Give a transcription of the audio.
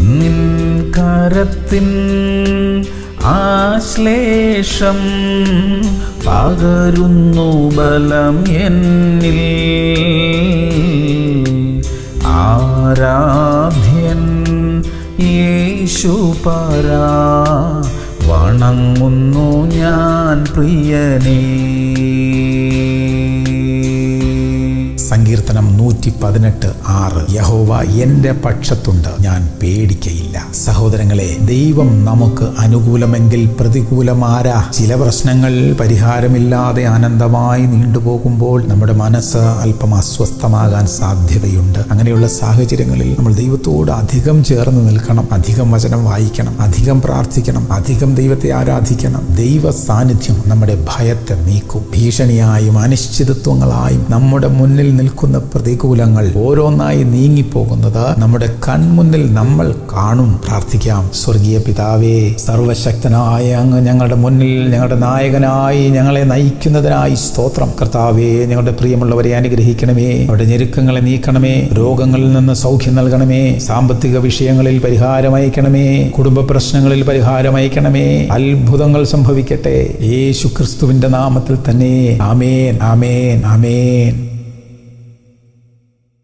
നിൻ കരത്തിൻ ആശ്ലേഷം പകരുന്നു ബലം എന്നിൽ ആരാധ്യൻ യേശുപരാ വണങ്ങുന്നു ഞാൻ പ്രിയനേ സങ്കീർത്തനം നൂറ്റി പതിനെട്ട് ആറ് യഹോവ എന്റെ പക്ഷത്തുണ്ട് ഞാൻ പേടിക്കയില്ല സഹോദരങ്ങളെ ദൈവം നമുക്ക് അനുകൂലമെങ്കിൽ പ്രതികൂലമാരാ ചില പ്രശ്നങ്ങൾ പരിഹാരമില്ലാതെ അനന്തമായി നീണ്ടുപോകുമ്പോൾ നമ്മുടെ മനസ്സ് അല്പം അസ്വസ്ഥമാകാൻ സാധ്യതയുണ്ട് അങ്ങനെയുള്ള സാഹചര്യങ്ങളിൽ നമ്മൾ ദൈവത്തോട് അധികം ചേർന്ന് നിൽക്കണം അധികം വചനം വായിക്കണം അധികം പ്രാർത്ഥിക്കണം അധികം ദൈവത്തെ ആരാധിക്കണം ദൈവ സാന്നിധ്യം നമ്മുടെ ഭയത്തെ നീക്കും ഭീഷണിയായും അനിശ്ചിതത്വങ്ങളായും നമ്മുടെ മുന്നിൽ നിൽക്കുന്ന പ്രതികൂലങ്ങൾ ഓരോന്നായി നീങ്ങിപ്പോകുന്നത് നമ്മുടെ കൺമുന്നിൽ നമ്മൾ കാണും പ്രാർത്ഥിക്കാം സ്വർഗീയ പിതാവേ സർവശക്തനായ അങ്ങ് ഞങ്ങളുടെ മുന്നിൽ ഞങ്ങളുടെ നായകനായി ഞങ്ങളെ നയിക്കുന്നതിനായി സ്തോത്രം കർത്താവേ ഞങ്ങളുടെ പ്രിയമുള്ളവരെ അനുഗ്രഹിക്കണമേ അവരുടെ ഞെരുക്കങ്ങളെ നീക്കണമേ രോഗങ്ങളിൽ നിന്ന് സൗഖ്യം നൽകണമേ സാമ്പത്തിക വിഷയങ്ങളിൽ പരിഹാരം അയക്കണമേ കുടുംബ പ്രശ്നങ്ങളിൽ പരിഹാരം അയക്കണമേ അത്ഭുതങ്ങൾ സംഭവിക്കട്ടെ യേശു ക്രിസ്തുവിന്റെ നാമത്തിൽ തന്നെ ആമേൻ ആമേൻ ആമേൻ